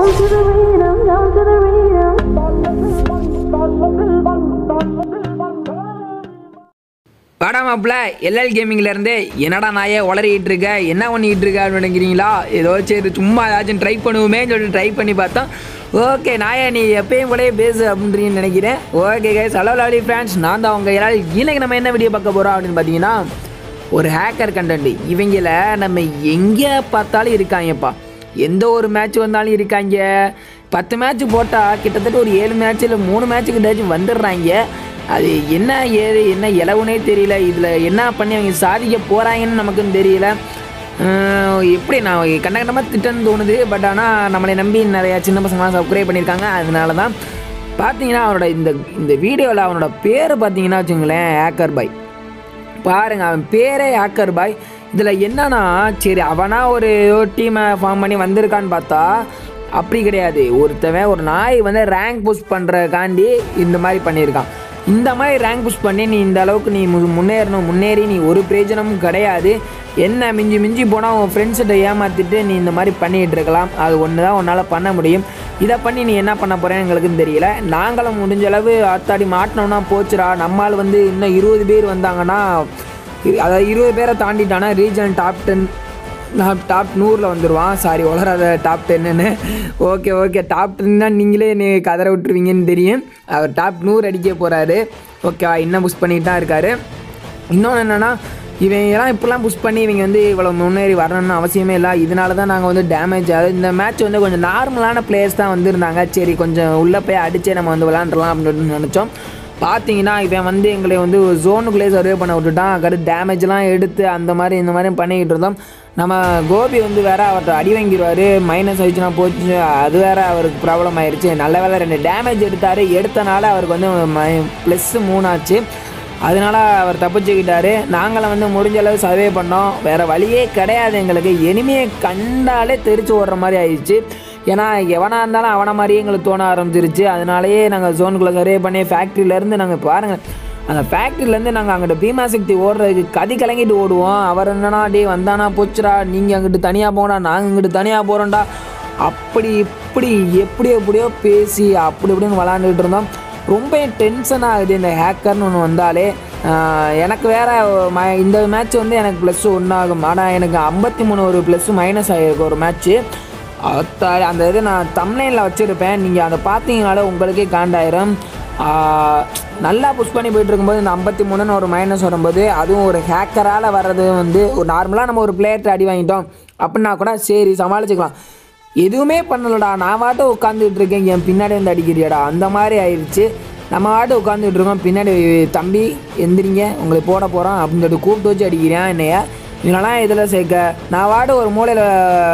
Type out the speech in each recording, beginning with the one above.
down to the rhythm, down to the rhythm. வாடாமாப்ல LL கேமிங்லேருந்து என்னடா நாயே உளறிட்டு இருக்க என்ன பண்ணிட்டு இருக்க அப்படின்னு நினைக்கிறீங்களா ஏதோ சரி சும்மா ஏதாச்சும் ட்ரை பண்ணுவோமே சொல்லிட்டு ட்ரை பண்ணி பார்த்தோம் ஓகே நாயே நீ எப்பயும் போலயே பேசு அப்படின்றீங்கன்னு நினைக்கிறேன் ஓகே கைஸ் ஹலோ லாலி ஃப்ரெண்ட்ஸ் நான் தான் அவங்க எல்லாரும் இன்னைக்கு நம்ம என்ன வீடியோ பார்க்க போகிறோம் அப்படின்னு பார்த்தீங்கன்னா ஒரு ஹேக்கர் கண்டென்ட் இவங்கள நம்ம எங்கே பார்த்தாலும் இருக்காங்கப்பா எந்த ஒரு மேட்ச் வந்தாலும் இருக்காங்க பத்து மேட்ச் போட்டால் கிட்டத்தட்ட ஒரு ஏழு மேட்ச் இல்லை மூணு மேட்ச்சுக்கு ஏதாச்சும் வந்துடுறாங்க அது என்ன ஏது என்ன இலவுனே தெரியல இதில் என்ன பண்ணி அவங்க சாதிக்க போகிறாங்கன்னு நமக்குன்னு தெரியல ஆஹ் எப்படி நான் கண்ட கண்டமாக திட்டம்னு தோணுது பட் ஆனால் நம்மளை நம்பி நிறையா சின்ன பசங்களாம் சப்ஸ்கிரைப் பண்ணியிருக்காங்க அதனால தான் பார்த்தீங்கன்னா அவனோட இந்த இந்த வீடியோவில் அவனோட பேர் பார்த்தீங்கன்னா வச்சுங்களேன் ஹேக்கர் பாய் பாருங்க அவன் பேரே ஹேக்கர் பாய் இதில் என்னன்னா சரி அவனா ஒரு டீமை ஃபார்ம் பண்ணி வந்திருக்கான்னு பார்த்தா அப்படி கிடையாது ஒருத்தவன் ஒரு நாய் வந்து ரேங்க் புஷ் பண்ணுறக்காண்டி இந்த மாதிரி பண்ணியிருக்கான் இந்த மாதிரி ரேங்க் புஷ் பண்ணி நீ இந்த அளவுக்கு நீ மு- முன்னேறணும் முன்னேறி நீ ஒரு பிரயோஜனமும் கிடையாது என்ன மிஞ்சி மிஞ்சி போனால் உன் ஃப்ரெண்ட்ஸ்கிட்ட ஏமாற்றிட்டு நீ இந்த மாதிரி பண்ணிகிட்டு இருக்கலாம் அது ஒன்று தான் உன்னால் பண்ண முடியும் இதை பண்ணி நீ என்ன பண்ண போகிறேன்னு எங்களுக்கும் தெரியல நாங்களும் முடிஞ்ச அளவு ஆத்தாடி மாட்டினோம்னா போச்சுடா நம்மால் வந்து இன்னும் இருபது பேர் வந்தாங்கன்னா இ- அதாவது இருபது பேரை தாண்டிட்டானா ரீஜன் டாப் டென் டாப் நூறில் வந்துடுவான் சாரி வளராத டாப் டென்னு ஓகே ஓகே டாப் டென்னா நீங்களே நீ கதற விட்டுருவீங்கன்னு தெரியும் அவர் டாப் நூறு அடிக்க போகிறாரு ஓகேவா இன்னும் புஷ் பண்ணிட்டு தான் இருக்காரு இன்னொன்று என்னென்னா இவங்க எல்லாம் இப்படிலாம் புஷ் பண்ணி இவங்க வந்து இவ்வளோ முன்னேறி வரணும்னு அவசியமே இல்லை இதனால தான் நாங்கள் வந்து டேமேஜ் ஆகுது இந்த மேட்ச் வந்து கொஞ்சம் நார்மலான பிளேயர்ஸ் தான் வந்திருந்தாங்க சரி கொஞ்சம் உள்ளே போய் அடிச்சே நம்ம வந்து விளாண்டுலாம் அப்படின்னு நினச்சோம் பார்த்தீங்கன்னா இவன் வந்து எங்களை வந்து ஜோனுக்குள்ளே சர்வே பண்ண விட்டுட்டான் அதுக்கு டேமேஜ்லாம் எடுத்து அந்த மாதிரி இந்த மாதிரி பண்ணிக்கிட்டு இருந்தோம் நம்ம கோபி வந்து வேற அவர்கிட்ட அடி வாங்கிடுவார் மைனஸ் ஆயிடுச்சுன்னா போச்சு அது வேற அவருக்கு ப்ராப்ளம் ஆயிடுச்சு நல்ல வேலை ரெண்டு டேமேஜ் எடுத்தார் எடுத்தனால அவருக்கு வந்து ப்ளஸ்ஸு மூணாச்சு அதனால அவர் தப்பிச்சுக்கிட்டாரு நாங்களும் வந்து முடிஞ்ச அளவு சர்வே பண்ணோம் வேற வழியே கிடையாது எங்களுக்கு எனிமையை கண்டாலே தெரிச்சு ஓடுற மாதிரி ஆயிடுச்சு ஏன்னா எவனா இருந்தாலும் அவனை மாதிரியே எங்களுக்கு தோண ஆரம்பிச்சிருச்சு அதனாலேயே நாங்கள் ஜோனுக்குள்ளே சர்வே பண்ணி ஃபேக்ட்ரியிலேருந்து நாங்கள் பாருங்கள் அந்த ஃபேக்ட்ரியிலேருந்து நாங்கள் அங்கிட்ட பீமா சக்தி ஓடுறதுக்கு கதி கலங்கிட்டு ஓடுவோம் அவர் என்னன்னா டே வந்தானா போச்சுடா நீங்கள் அங்கிட்டு தனியாக போனா நாங்கள் இங்கிட்டு தனியாக போகிறோம்டா அப்படி இப்படி எப்படி எப்படியோ பேசி அப்படி இப்படின்னு விளாண்டுக்கிட்டு இருந்தோம் ரொம்ப டென்ஷன் ஆகுது இந்த ஹேக்கர்னு ஒன்று வந்தாலே ஆஹ் எனக்கு வேற ம இந்த மேட்ச் வந்து எனக்கு ப்ளஸ் ஒன்றாகும் ஆனால் எனக்கு ஐம்பத்தி மூணு ஒரு ப்ளஸ் மைனஸ் ஆகிருக்கு ஒரு மேட்ச்சு அந்த இது நான் தமிழ்நில வச்சுருப்பேன் நீங்கள் அதை பார்த்தீங்கனாலே உங்களுக்கே காண்டாயிரும் ஆஹ் நல்லா புஷ் பண்ணி போயிட்டு இருக்கும்போது இந்த ஐம்பத்தி மூணுன்னு ஒரு மைனஸ் வரும்போது அதுவும் ஒரு ஹேக்கரால் வர்றது வந்து ஒரு நார்மலாக நம்ம ஒரு பிளேயர்கிட்ட அடி வாங்கிட்டோம் அப்படின்னா கூட சரி சமாளிச்சுக்கலாம் எதுவுமே பண்ணலடா நான் வாட்டு உட்காந்துட்டு இருக்கேன் என் பின்னாடி வந்து அடிக்கிறியாடா அந்த மாதிரி ஆயிடுச்சு நம்ம வாட்டு உட்காந்துட்டு இருக்கோம் பின்னாடி தம்பி எந்திரிங்க உங்களை போட போகிறோம் அப்படின்னு சொல்லிட்டு கூப்பிட்டு வச்சு அடிக்கிறேன் என்னைய இதெல்லாம் இதில் சேர்க்க நான் வாட்டு ஒரு மூலையில்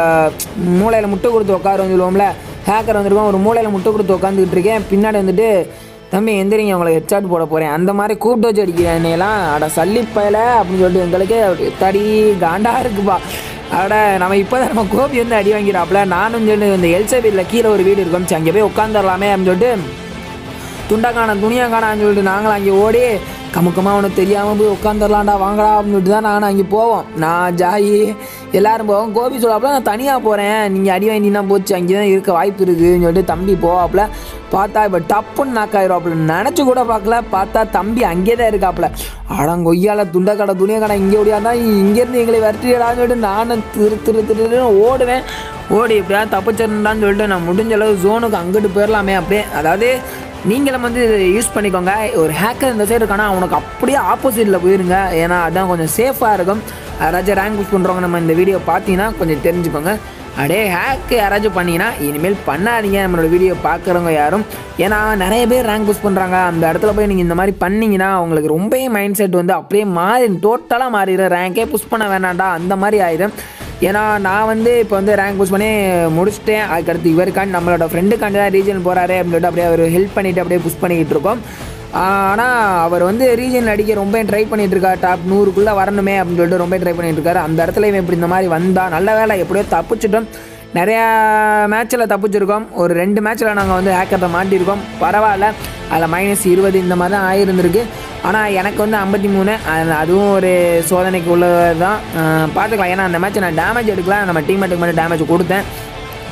மூலையில் முட்டை கொடுத்து உட்காருன்னு சொல்லுவோம்ல ஹேக்கர் வந்திருக்கோம் ஒரு மூலையில் முட்டை கொடுத்து உட்காந்துக்கிட்டு இருக்கேன் பின்னாடி வந்துட்டு தம்பி எந்திரிங்க உங்களை ஹெட்ஷாட் போட போகிறேன் அந்த மாதிரி கூப்பிட்டு வச்சு அடிக்கிறேன் என்னையெல்லாம் அட சல்லிப்பையில அப்படின்னு சொல்லிட்டு எங்களுக்கே தடி காண்டா இருக்குப்பா அட நம்ம இப்போ தான் நம்ம கோபி வந்து அடி வாங்கிறாப்புல நானும் சொல்லி இந்த எல்சபேட்டில் கீழே ஒரு வீடு இருக்கும் சரி, அங்கே போய் உட்காந்துடலாமே அப்படின்னு சொல்லிட்டு துண்டை காணோம் துணியை காணான்னு சொல்லிட்டு நாங்களும் அங்கே ஓடி கமுக்கமாக அவனுக்கு தெரியாமல் போய் உட்காந்துடலாம்டா வாங்கடா அப்படின்னு சொல்லிட்டு தான் நானும் அங்கே போவோம் நான் ஜாயி எல்லாரும் போவோம் கோபி சொல்லாப்புல நான் தனியாக போகிறேன் நீங்கள் அடி வாங்கினா போச்சு அங்கே தான் இருக்க வாய்ப்பு இருக்குதுன்னு சொல்லிட்டு தம்பி போவாப்புல பார்த்தா இப்போ டப்புன்னு நாக்காயிருவாப்புல நினச்சி கூட பார்க்கல பார்த்தா தம்பி அங்கே தான் இருக்காப்புல அடங்கொய்யால துண்டை கடை துணியை கடை இங்கே ஓடியாந்தா இங்கேருந்து எங்களை விரட்டிடான்னு சொல்லிட்டு நானும் திரு திரு திருன்னு ஓடுவேன் ஓடி எப்படியா தப்பிச்சிருந்தான்னு சொல்லிட்டு நான் முடிஞ்ச அளவு ஜோனுக்கு அங்கிட்டு போயிடலாமே அப்படியே அதாவது நீங்களும் வந்து இதை யூஸ் பண்ணிக்கோங்க ஒரு ஹேக்கர் இந்த சைடு இருக்கானா அவனுக்கு அப்படியே ஆப்போசிட்டில் போயிருங்க ஏன்னா அதான் கொஞ்சம் சேஃபாக இருக்கும் யாராச்சும் ரேங்க் புஷ் பண்ணுறவங்க நம்ம இந்த வீடியோ பார்த்தீங்கன்னா கொஞ்சம் தெரிஞ்சுக்கோங்க அடே ஹேக் யாராச்சும் பண்ணீங்கன்னா இனிமேல் பண்ணாதீங்க நம்மளோட வீடியோ பார்க்குறவங்க யாரும் ஏன்னா நிறைய பேர் ரேங்க் புஷ் பண்ணுறாங்க அந்த இடத்துல போய் நீங்கள் இந்த மாதிரி பண்ணீங்கன்னா உங்களுக்கு ரொம்பவே மைண்ட் செட் வந்து அப்படியே மாறி டோட்டலாக மாறிடும் ரேங்கே புஷ் பண்ண வேணாம்டா அந்த மாதிரி ஆயிடும் ஏன்னா நான் வந்து இப்போ வந்து ரேங்க் புஷ் பண்ணி முடிச்சிட்டேன் அதுக்கடுத்து இவருக்காண்டி நம்மளோட ஃப்ரெண்டுக்காண்டி தான் ரீஜன் போகிறாரு அப்படின்னு சொல்லிட்டு அப்படியே அவர் ஹெல்ப் பண்ணிட்டு அப்படியே புஷ் பண்ணிக்கிட்டு இருக்கோம் ஆனால் அவர் வந்து ரீஜன் அடிக்க ரொம்ப ட்ரை பண்ணிட்டு இருக்காரு டாப் நூறுக்குள்ளே வரணுமே அப்படின்னு சொல்லிட்டு ரொம்ப ட்ரை பண்ணிட்டு இருக்காரு அந்த இடத்துல இவன் இப்படி இந்த மாதிரி வந்தா நல்ல வேலை எப்படியோ தப்பிச்சிட்டோம் நிறையா மேட்ச்சில் தப்பிச்சிருக்கோம் ஒரு ரெண்டு மேட்ச்சில் நாங்கள் வந்து ஹேக்கர்ட்ட மாட்டியிருக்கோம் பரவாயில்ல அதில் மைனஸ் இருபது இந்த மாதிரி தான் ஆகிருந்திருக்கு ஆனால் எனக்கு வந்து ஐம்பத்தி மூணு அது- அதுவும் ஒரு சோதனைக்கு உள்ளது தான் பார்த்துக்கலாம் ஏன்னா அந்த மேட்ச் நான் டேமேஜ் எடுக்கல நம்ம டீம்மேட்டுக்கு மட்டும் டேமேஜ் கொடுத்தேன்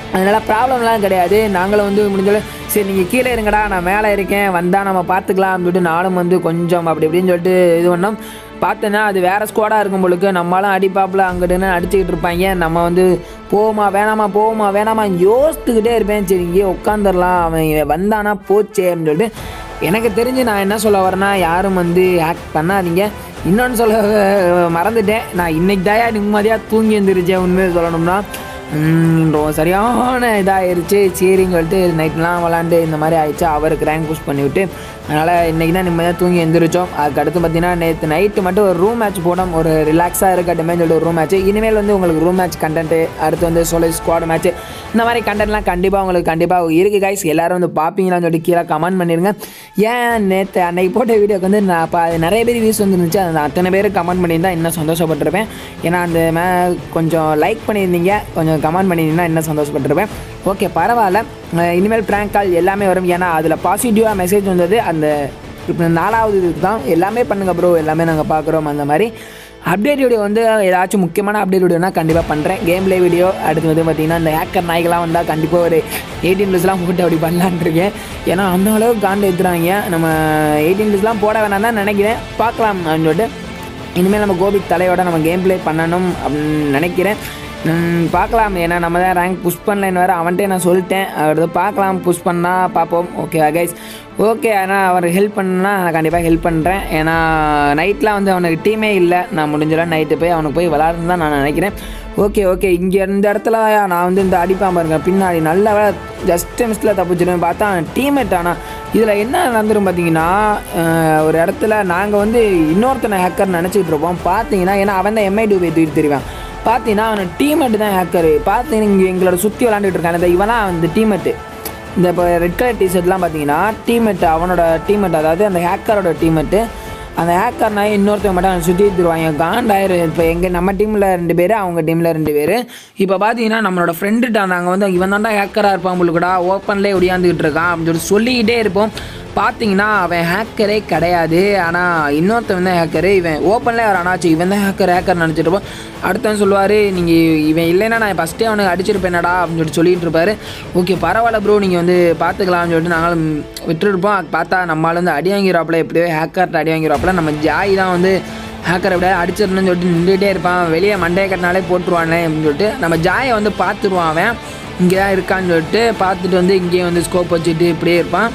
அதனால் ப்ராப்ளம்லாம் கிடையாது நாங்களும் வந்து முடிஞ்சளவு சரி நீங்கள் கீழே இருங்கடா நான் மேலே இருக்கேன் வந்தால் நம்ம பார்த்துக்கலாம் அப்படின்னு சொல்லிட்டு நானும் வந்து கொஞ்சம் அப்படி இப்படின்னு சொல்லிட்டு இது பண்ணோம் பார்த்தேன்னா அது வேறு ஸ்குவாடாக இருக்கும் பொழுது நம்மளாம் அடிப்பாப்பில் அங்கிட்டுன்னு அடிச்சுக்கிட்டு இருப்பாங்க நம்ம வந்து போமா வேணாமா போமா வேணாமா யோசித்துக்கிட்டே இருப்பேன் சரி இங்கேயே உட்காந்துடலாம் அவன் வந்தானா போச்சே அப்படின்னு சொல்லிட்டு எனக்கு தெரிஞ்சு நான் என்ன சொல்ல வரேன்னா யாரும் வந்து ஹேக் பண்ணாதீங்க இன்னொன்று சொல்ல அஹ், மறந்துட்டேன் நான் இன்னைக்கு தாயா நிம்மதியாக தூங்கி எழுந்திரிச்சேன் உண்மையை சொல்லணும்னா உம், ரொம்ப சரியான இதாகிருச்சு சரின்னு சொல்லிட்டு நைட்லாம் விளாண்டு இந்த மாதிரி ஆயிடுச்சு அவருக்கு ரேங்க் புஷ் பண்ணி விட்டு அதனால் இன்றைக்கி தான் நிம்மதியாக தூங்கி எழுந்திரிச்சோம் அதுக்கு அடுத்து பார்த்தீங்கன்னா நேற்று நைட்டு மட்டும் ஒரு ரூம் மேட்ச் போனோம் ஒரு ரிலாக்ஸாக இருக்கட்டுமே சொல்லிட்டு ஒரு ரூம் மேட்ச் இனிமேல் வந்து உங்களுக்கு ரூம் மேட்ச் கண்டென்ட்டு அடுத்து வந்து சொல்லி ஸ்குவாட் மேட்ச் இந்த மாதிரி கண்டென்ட்லாம் கண்டிப்பாக உங்களுக்கு கண்டிப்பாக இருக்குது கைஸ் எல்லாரும் வந்து பார்ப்பீங்களான்னு சொல்லிட்டு கீழே கமெண்ட் பண்ணிடுங்க ஏன் நேற்று அன்னைக்கு போட்ட வீடியோக்கு வந்து நான் இப்போ நிறைய பேர் வியூஸ் வந்துருந்துச்சு அந்த அத்தனை பேர் கமெண்ட் பண்ணியிருந்தா இன்னும் சந்தோஷப்பட்டிருப்பேன் ஏன்னா அந்த மே கொஞ்சம் லைக் பண்ணியிருந்தீங்க கொஞ்சம் கமெண்ட் பண்ணியிருந்தீங்கன்னா இன்னும் சந்தோஷப்பட்டிருப்பேன் ஓகே பரவாயில்ல அஹ் இனிமேல் ப்ராங்க் கால் எல்லாமே வரும் ஏன்னா அதில் பாசிட்டிவாக மெசேஜ் வந்தது அந்த இப்போ நாலாவது இதுக்கு தான் எல்லாமே பண்ணுங்க ப்ரோ எல்லாமே நாங்கள் பார்க்குறோம் அந்த மாதிரி அப்டேட் வீடியோ வந்து ஏதாச்சும் முக்கியமான அப்டேட் வீடியோனா கண்டிப்பாக பண்ணுறேன் கேம் ப்ளே வீடியோ அடுத்து வந்து பார்த்தீங்கன்னா இந்த ஹேக்கர் நாய்களாம் வந்தால் கண்டிப்பாக ஒரு எயிட்டீன் ப்ளஸ்லாம் போட்டு அப்படி பண்ணலான்னு இருக்கேன் ஏன்னா அந்த அளவுக்கு காண்டு எடுத்துறாங்க நம்ம எயிட்டீன் ப்ளஸ்லாம் போட வேணாம் தான் நினைக்கிறேன் பார்க்கலாம் அப்படின்னு சொல்லிட்டு இனிமேல் நம்ம கோபிக் தலையோட நம்ம கேம் ப்ளே பண்ணணும் அப்படின்னு நினைக்கிறேன் உம், பார்க்கலாம் ஏன்னா நம்ம தான் ரேங்க் புஷ் பண்ணலைன்னு வேறு அவன்கிட்டே நான் சொல்லிட்டேன் அடுத்து பார்க்கலாம் புஷ் பண்ணால் பார்ப்போம் ஓகே கைஸ் ஓகே ஆனால் அவருக்கு ஹெல்ப் பண்ணா நான் கண்டிப்பாக ஹெல்ப் பண்ணுறேன் ஏன்னா நைட்லாம் வந்து அவனுக்கு டீமே இல்லை நான் முடிஞ்சலாம் நைட்டு போய் அவனுக்கு போய் விளாட்றதுன்னு தான் நான் நினைக்கிறேன் ஓகே ஓகே இங்கே இந்த இடத்துல நான் வந்து இந்த அடிப்பான் பாருங்க பின்னாடி நல்ல ஜஸ்ட் மிஸ்டில் தப்பிச்சிடுவேன் பார்த்தா டீம்மேட் ஆனால் இதில் என்ன நடந்துரும் பார்த்தீங்கன்னா அஹ், ஒரு இடத்துல நாங்கள் வந்து இன்னொருத்தனை ஹேக்கர் நினச்சிக்கிட்டு இருப்போம் பார்த்தீங்கன்னா ஏன்னா அவன் தான் எம்ஐ டூபை தூக்கி தெரிவான் பார்த்தீங்கன்னா அவன் டீம்மேட் தான் ஹேக்கரு பார்த்தீங்கன்னா இங்கே எங்களோட சுற்றி விளாண்டுட்டு இருக்கான் இந்த இவன் தான் அந்த டீம்மேட்டு இந்த இப்போ ரெட் கலர் டிஷர்ட்லாம் பார்த்தீங்கன்னா டீம்மேட் அவனோட டீம்மேட் அதாவது அந்த ஹேக்கரோட டீம்மேட்டு அந்த ஹேக்கர் நாய் இன்னொருத்தவங்க மட்டும் அவனை சுற்றி தருவாங்க காண்டாயிரும் இப்போ எங்கள் நம்ம டீமில் ரெண்டு பேர் அவங்க டீமில் ரெண்டு பேர் இப்போ பார்த்தீங்கன்னா நம்மளோட ஃப்ரெண்டுகிட்ட இருந்தாங்க வந்து இவன் தான்டா ஹேக்கராக இருப்பான் உங்களுக்கு ஓப்பன்லேயே ஒடியாந்துக்கிட்டு இருக்கான் அப்படின்னு சொல்லி சொல்லிக்கிட்டே இருப்போம் பார்த்தீங்கன்னா அவன் ஹேக்கரே கிடையாது ஆனால் இன்னொருத்தவன் தான் ஹேக்கரு இவன் ஓப்பன்லேயே வர ஆனாச்சு இவன் தான் ஹேக்கர் ஹேக்கர் நினச்சிட்டு இருப்போம் அடுத்தவன் சொல்லுவார் நீங்கள் இவன் இல்லைன்னா நான் ஃபஸ்ட்டே அவனுக்கு அடிச்சிருப்பேனடா அப்படின்னு சொல்லிட்டு சொல்லிட்டு இருப்பாரு ஓகே பரவாயில்ல ப்ரோ நீங்கள் வந்து பார்த்துக்கலாம்னு சொல்லிட்டு நாங்களும் விட்டுருப்போம் அது பார்த்தா நம்மளால் வந்து அடி வாங்கிறாப்புல எப்படியோ ஹேக்கர்ட்ட அடி வாங்கிறாப்புல நம்ம ஜாய் தான் வந்து ஹேக்கர் எப்படியாவது அடிச்சிடணும்னு சொல்லிட்டு நின்றுட்டே இருப்பான் வெளியே மண்டையை கட்டினாலே போட்டுருவானே அப்படின்னு சொல்லிட்டு நம்ம ஜாயை வந்து பார்த்துருவான் அவன் இங்கே தான் இருக்கான்னு சொல்லிட்டு பார்த்துட்டு வந்து இங்கேயே வந்து ஸ்கோப் வச்சுட்டு இப்படியே இருப்பான்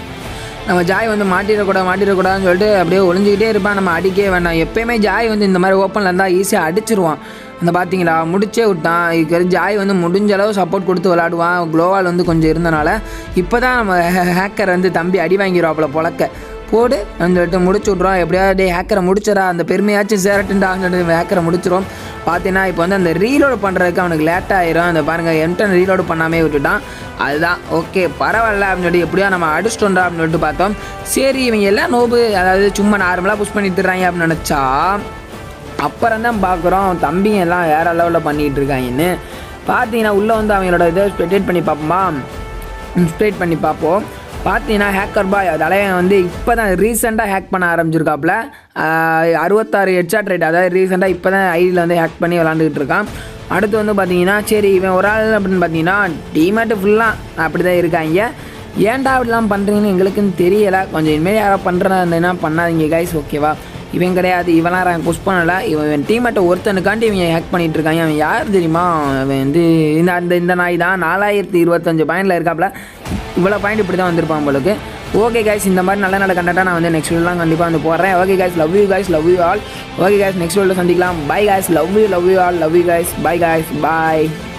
நம்ம ஜாய் வந்து மாட்டிடக்கூடாது மாட்டிடக்கூடாதுன்னு சொல்லிட்டு அப்படியே ஒளிஞ்சிக்கிட்டே இருப்பான் நம்ம அடிக்கவே வேண்டாம் எப்பயுமே ஜாய் வந்து இந்த மாதிரி ஓப்பனில் இருந்தால் ஈஸியாக அடிச்சிருவான் அந்த பார்த்தீங்களா முடிச்சே விட்டான் இதுக்கு ஜாய் வந்து முடிஞ்ச அளவு சப்போர்ட் கொடுத்து விளாடுவான் க்ளோவால் வந்து கொஞ்சம் இருந்தனால இப்போ தான் நம்ம ஹேக்கர் வந்து தம்பி அடி வாங்கிடுவாப்புல பொழக்க போடு அந்த சொல்லிட்டு முடிச்சு விட்றோம் எப்படியாவது டே ஹேக்கரை முடிச்சிடா அந்த பெருமையாச்சும் சேரட்டுண்டான்னு சொல்லிட்டு ஹேக்கரை முடிச்சிரும் பார்த்தீங்கன்னா இப்போ வந்து அந்த ரீலோடு பண்ணுறதுக்கு அவனுக்கு லேட் ஆயிரும் அந்த பாருங்கள் எம்டன் ரீலோடு பண்ணாமே விட்டுட்டான் அதுதான் ஓகே பரவாயில்ல அப்படின்னு சொல்லி எப்படியோ நம்ம அடிச்சிட்டோம்டா அப்படின்னு சொல்லிட்டு பார்த்தோம் சரி இவங்க எல்லாம் நோபு அதாவது சும்மா நார்மலாக புஷ் பண்ணி தர்றாங்க அப்படின்னு நினச்சா அப்புறம் தான் பார்க்குறோம் தம்பிங்க எல்லாம் வேற லெவலில் பண்ணிகிட்டு இருக்காங்கன்னு பார்த்தீங்கன்னா உள்ளே வந்து அவங்களோட இதை ஸ்ப்ரெட் பண்ணி பார்ப்போமா ஸ்ப்ரெட் பண்ணி பார்ப்போம் பார்த்தீங்கன்னா ஹேக்கர் பாய் தலைவன் வந்து இப்போ தான் ரீசெண்டாக ஹேக் பண்ண ஆரம்பிச்சிருக்காப்புல ஆஹ் அறுபத்தாறு ஹெட்ஷாட் ரேட் அதாவது ரீசெண்டாக இப்போ தான் ஐடியில் வந்து ஹேக் பண்ணி விளாண்டுக்கிட்டு இருக்கான் அடுத்து வந்து பார்த்தீங்கன்னா சரி இவன் ஒரு ஆள் அப்படின்னு பார்த்தீங்கன்னா டீமேட்டு ஃபுல்லாக அப்படி தான் இருக்காங்க ஏன்டா அப்படிலாம் பண்ணுறீங்கன்னு எங்களுக்குன்னு தெரியலை கொஞ்சம் இனிமேல் யாரோ பண்ணுறதா இருந்ததுன்னா பண்ணாதீங்க கைஸ் ஓகேவா இவன் கிடையாது இவன்லாம் ரேங்க் புஷ் பண்ணலை இவன் இவன் டீமேட்டை ஒருத்தனுக்காண்டி இவன் ஹேக் பண்ணிட்டு இருக்காங்க அவன் யார் தெரியுமா அவன் வந்து இந்த அந்த இந்த நாய் தான் நாலாயிரத்தி இருபத்தஞ்சு பாயிண்டில் இருக்காப்புல இவ்வளோ பாயிண்ட் இப்படி தான் வந்திருப்பான் உங்களுக்கு ஓகே கைஸ் இந்த மாதிரி நல்ல நல்ல கண்டென்ட்டாக நான் வந்து நெக்ஸ்ட் வீடியோலாம் கண்டிப்பாக வந்து போடுறேன் okay guys love you guys love you all okay guys next video சந்திக்கலாம் bye guys love you love you all love you guys bye guys bye